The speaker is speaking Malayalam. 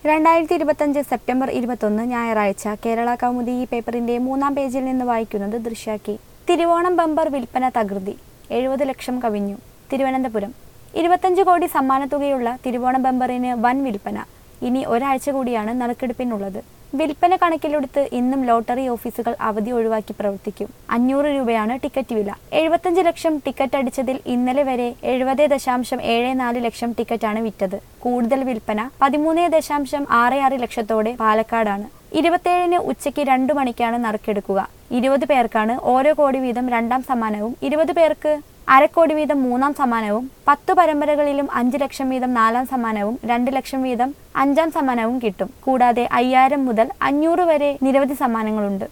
രണ്ടായിരത്തി ഇരുപത്തഞ്ച് സെപ്റ്റംബർ ഇരുപത്തൊന്ന് ഞായറാഴ്ച കേരള കൗമുദി ഈ പേപ്പറിന്റെ മൂന്നാം പേജിൽ നിന്ന് വായിക്കുന്നത് ദൃശ്യാക്കി തിരുവോണം ബമ്പർ വിൽപ്പന തകൃതി എഴുപത് ലക്ഷം കവിഞ്ഞു തിരുവനന്തപുരം ഇരുപത്തഞ്ച് കോടി സമ്മാനത്തുകയുള്ള തിരുവോണം ബമ്പറിന് വൻ വിൽപ്പന ഇനി ഒരാഴ്ച കൂടിയാണ് നറുക്കെടുപ്പിനുള്ളത് വിൽപ്പന കണക്കിലെടുത്ത് ഇന്നും ലോട്ടറി ഓഫീസുകൾ അവധി ഒഴിവാക്കി പ്രവർത്തിക്കും അഞ്ഞൂറ് രൂപയാണ് ടിക്കറ്റ് വില എഴുപത്തഞ്ച് ലക്ഷം ടിക്കറ്റ് അടിച്ചതിൽ ഇന്നലെ വരെ എഴുപത് ദശാംശം ഏഴ് നാല് ലക്ഷം ടിക്കറ്റാണ് വിറ്റത് കൂടുതൽ വിൽപ്പന പതിമൂന്ന് ദശാംശം ആറ് ആറ് ലക്ഷത്തോടെ പാലക്കാടാണ് ഇരുപത്തേഴിന് ഉച്ചയ്ക്ക് രണ്ടു മണിക്കാണ് നറുക്കെടുക്കുക ഇരുപത് പേർക്കാണ് ഓരോ കോടി വീതം രണ്ടാം സമ്മാനവും ഇരുപത് പേർക്ക് അരക്കോടി വീതം മൂന്നാം സമ്മാനവും പത്തു പരമ്പരകളിലും അഞ്ച് ലക്ഷം വീതം നാലാം സമ്മാനവും രണ്ട് ലക്ഷം വീതം അഞ്ചാം സമ്മാനവും കിട്ടും കൂടാതെ അയ്യായിരം മുതൽ അഞ്ഞൂറ് വരെ നിരവധി സമ്മാനങ്ങളുണ്ട്